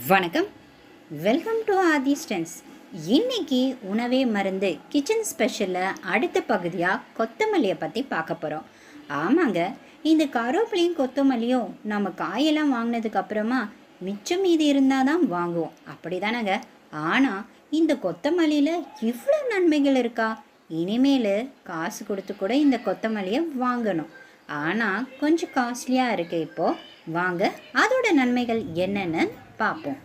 வணக்கம் welcome to ஆதிஸ்டன்ஸ் இன்னைக்கு உணவே மருந்து கிச்சன் ஸ்பெஷலில் அடுத்த பகுதியாக கொத்தமல்லியை பற்றி பார்க்க போகிறோம் ஆமாங்க இந்த கருவேப்பிலையும் கொத்தமல்லியும் நம்ம காயெல்லாம் வாங்கினதுக்கு அப்புறமா மிச்சம் மீதி இருந்தால் தான் வாங்குவோம் அப்படி தானேங்க ஆனால் இந்த கொத்தமல்லியில் இவ்வளோ நன்மைகள் இருக்கா இனிமேல் காசு கொடுத்து கூட இந்த கொத்தமல்லியை வாங்கணும் ஆனால் கொஞ்சம் காஸ்ட்லியாக இருக்கு இப்போது வாங்க அதோட நன்மைகள் என்னென்னு பார்ப்போம்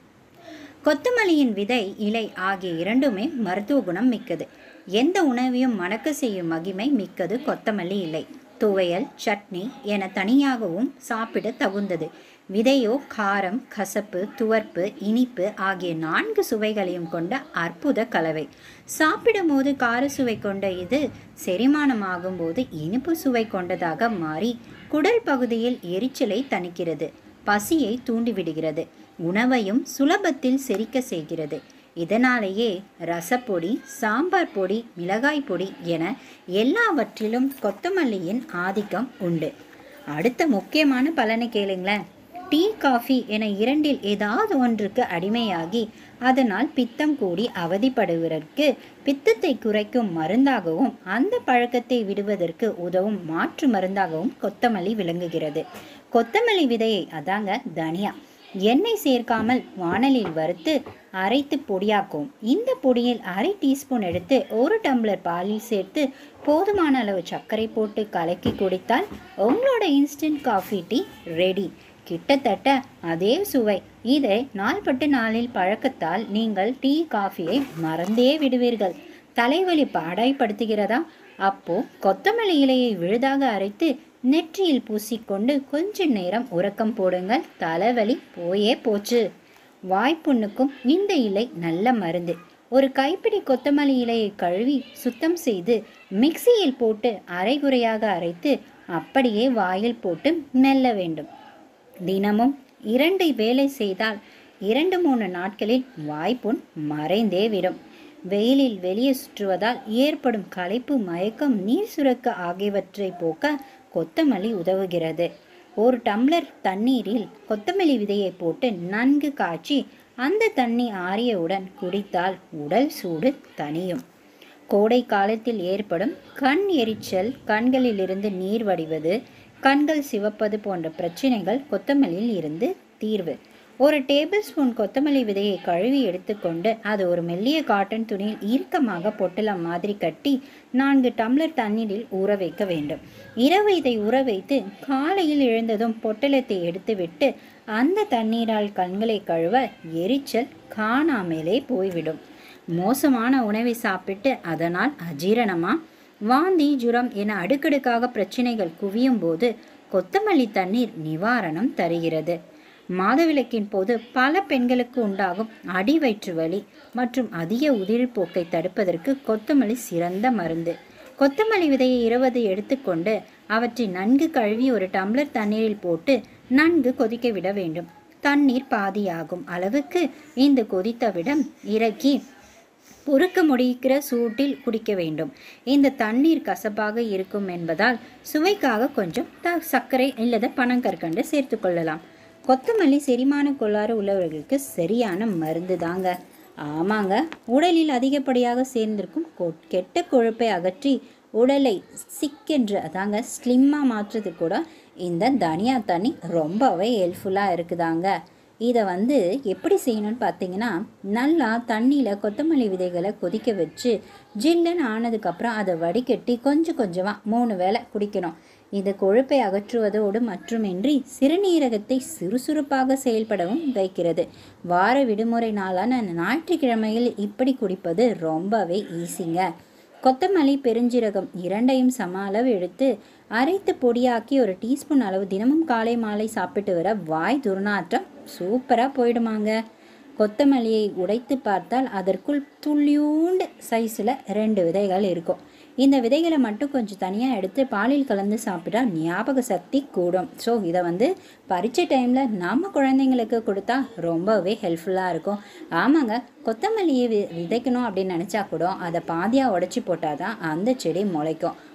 கொத்தமல்லியின் விதை இலை ஆகிய இரண்டுமே மருத்துவ குணம் மிக்கது எந்த உணவையும் மணக்க செய்யும் மகிமை மிக்கது கொத்தமல்லி இலை துவையல் சட்னி என தனியாகவும் சாப்பிட தகுந்தது விதையோ காரம் கசப்பு துவர்ப்பு இனிப்பு ஆகிய நான்கு சுவைகளையும் கொண்ட அற்புத கலவை சாப்பிடும்போது கார சுவை கொண்ட இது செரிமானமாகும் போது இனிப்பு சுவை கொண்டதாக மாறி குடல் பகுதியில் எரிச்சலை தணிக்கிறது பசியை தூண்டிவிடுகிறது உணவையும் சுலபத்தில் செரிக்க செய்கிறது இதனாலேயே ரசப்பொடி சாம்பார் பொடி மிளகாய் பொடி என எல்லாவற்றிலும் கொத்தமல்லியின் ஆதிக்கம் உண்டு அடுத்த முக்கியமான பலனை கேளுங்களேன் டீ காஃபி என இரண்டில் ஏதாவது ஒன்றுக்கு அடிமையாகி அதனால் பித்தம் கூடி அவதிப்படுவதற்கு பித்தத்தை குறைக்கும் மருந்தாகவும் அந்த பழக்கத்தை விடுவதற்கு உதவும் மாற்று மருந்தாகவும் கொத்தமல்லி விளங்குகிறது கொத்தமல்லி விதையை அதாங்க தனியா எண்ணெய் சேர்க்காமல் வாணலில் வறுத்து அரைத்து பொடியாக்கும் இந்த பொடியில் அரை டீஸ்பூன் எடுத்து ஒரு டம்ளர் பாலில் சேர்த்து போதுமான அளவு சர்க்கரை போட்டு கலக்கி குடித்தால் உங்களோட இன்ஸ்டன்ட் காஃபி டீ ரெடி கிட்டத்தட்ட அதே சுவை இதை நாள்பட்டு நாளில் பழக்கத்தால் நீங்கள் டீ காஃபியை மறந்தே விடுவீர்கள் தலைவலி பாடாய்படுத்துகிறதா அப்போ கொத்தமல்லி இலையை விழுதாக அரைத்து நெற்றியில் பூசிக்கொண்டு கொஞ்ச நேரம் உறக்கம் போடுங்கள் தலைவலி போயே போச்சு வாய்ப்புண்ணுக்கும் இந்த இலை நல்ல மருந்து ஒரு கைப்பிடி கொத்தமல்லி இலையை கழுவி சுத்தம் செய்து மிக்சியில் போட்டு அரைகுறையாக அரைத்து அப்படியே வாயில் போட்டு மெல்ல வேண்டும் தினமும் இரண்டு வேலை செய்தால் இரண்டு மூணு நாட்களில் வாய்ப்புண் மறைந்தே விடும் வெயிலில் வெளியே சுற்றுவதால் ஏற்படும் களைப்பு மயக்கம் நீர் சுரக்க ஆகியவற்றை போக்க கொத்தமல்லி உதவுகிறது ஒரு டம்ளர் தண்ணீரில் கொத்தமல்லி விதையை போட்டு நன்கு காய்ச்சி அந்த தண்ணி ஆறியவுடன் குடித்தால் உடல் சூடு தணியும் கோடை காலத்தில் ஏற்படும் கண் எரிச்சல் கண்களிலிருந்து நீர் வடிவது கண்கள் சிவப்பது போன்ற பிரச்சனைகள் கொத்தமல்லியில் இருந்து தீர்வு ஒரு டேபிள் ஸ்பூன் கொத்தமல்லி விதையை கழுவி எடுத்துக்கொண்டு அது ஒரு மெல்லிய காட்டன் துணியில் இறுக்கமாக பொட்டலம் மாதிரி கட்டி நான்கு டம்ளர் தண்ணீரில் ஊற வைக்க வேண்டும் இரவு இதை ஊற வைத்து காலையில் எழுந்ததும் பொட்டலத்தை எடுத்துவிட்டு அந்த தண்ணீரால் கண்களை கழுவ எரிச்சல் காணாமலே போய்விடும் மோசமான உணவை சாப்பிட்டு அதனால் அஜீரணமா வாந்தி ஜுரம் என அடுக்கடுக்காக பிரச்சனைகள் குவியும் போது கொத்தமல்லி தண்ணீர் நிவாரணம் தருகிறது மாதவிலக்கின் போது பல பெண்களுக்கு உண்டாகும் அடி வயிற்று வலி மற்றும் அதிக உதிரிப்போக்கை தடுப்பதற்கு கொத்தமல்லி சிறந்த மருந்து கொத்தமல்லி விதையை இருபது எடுத்துக்கொண்டு அவற்றை நன்கு கழுவி ஒரு டம்ளர் தண்ணீரில் போட்டு நன்கு கொதிக்க விட வேண்டும் தண்ணீர் பாதியாகும் அளவுக்கு இந்த கொதித்தவிடம் இறக்கி பொறுக்க முடிக்கிற சூட்டில் குடிக்க வேண்டும் இந்த தண்ணீர் கசப்பாக இருக்கும் என்பதால் சுவைக்காக கொஞ்சம் த சர்க்கரை இல்லத பனங்கற்கண்டு சேர்த்து கொள்ளலாம் கொத்தமல்லி செரிமான கோளாறு உள்ளவர்களுக்கு சரியான மருந்து தாங்க ஆமாங்க உடலில் அதிகப்படியாக சேர்ந்திருக்கும் கொ- கெட்ட கொழுப்பை அகற்றி உடலை சிக்கென்று அதாங்க ஸ்லிம்மாக மாற்றுறது கூட இந்த தனியா தண்ணி ரொம்பவே ஹெல்ப்ஃபுல்லாக இருக்குதாங்க இதை வந்து எப்படி செய்யணும்னு பார்த்தீங்கன்னா நல்லா தண்ணியில் கொத்தமல்லி விதைகளை கொதிக்க வச்சு ஜில்லுன்னு ஆனதுக்கப்புறம் அதை வடிகட்டி கொஞ்சம் கொஞ்சமாக மூணு வேளை குடிக்கணும் இது கொழுப்பை அகற்றுவதோடு மட்டுமின்றி சிறுநீரகத்தை சுறுசுறுப்பாக செயல்படவும் வைக்கிறது வார விடுமுறை நாளான ஞாயிற்றுக்கிழமையில் இப்படி குடிப்பது ரொம்பவே ஈஸிங்க கொத்தமல்லி பெருஞ்சீரகம் இரண்டையும் சம அளவு எடுத்து அரைத்து பொடியாக்கி ஒரு டீஸ்பூன் அளவு தினமும் காலை மாலை சாப்பிட்டு வர வாய் துர்நாற்றம் சூப்பராக போயிடுமாங்க கொத்தமல்லியை உடைத்து பார்த்தால் அதற்குள் துள்ளியூண்டு சைஸில் ரெண்டு விதைகள் இருக்கும் இந்த விதைகளை மட்டும் கொஞ்சம் தனியாக எடுத்து பாலில் கலந்து சாப்பிட்டா ஞாபக சக்தி கூடும் ஸோ இதை வந்து பரீட்சை டைமில் நம்ம குழந்தைங்களுக்கு கொடுத்தா ரொம்பவே ஹெல்ப்ஃபுல்லாக இருக்கும் ஆமாங்க கொத்தமல்லியை வி விதைக்கணும் அப்படின்னு நினச்சா கூட அதை பாதியாக உடச்சி போட்டால் தான் அந்த செடி முளைக்கும்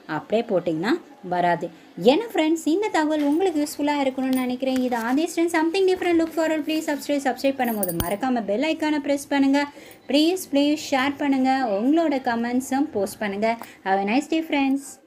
அப்படியே போட்டிங்கன்னா வராது ஏன்னா ஃப்ரெண்ட்ஸ் இந்த தகவல் உங்களுக்கு யூஸ்ஃபுல்லாக இருக்கணும்னு நினைக்கிறேன் இது ஆதிஸ்டன் something different look for please subscribe subscribe பண்ணும்போது மறக்காமல் பெல் ஐக்கானை ப்ரெஸ் பண்ணுங்கள் ப்ளீஸ் ப்ளீஸ் ஷேர் பண்ணுங்கள் உங்களோட கமெண்ட்ஸும் போஸ்ட் பண்ணுங்கள் have a nice day friends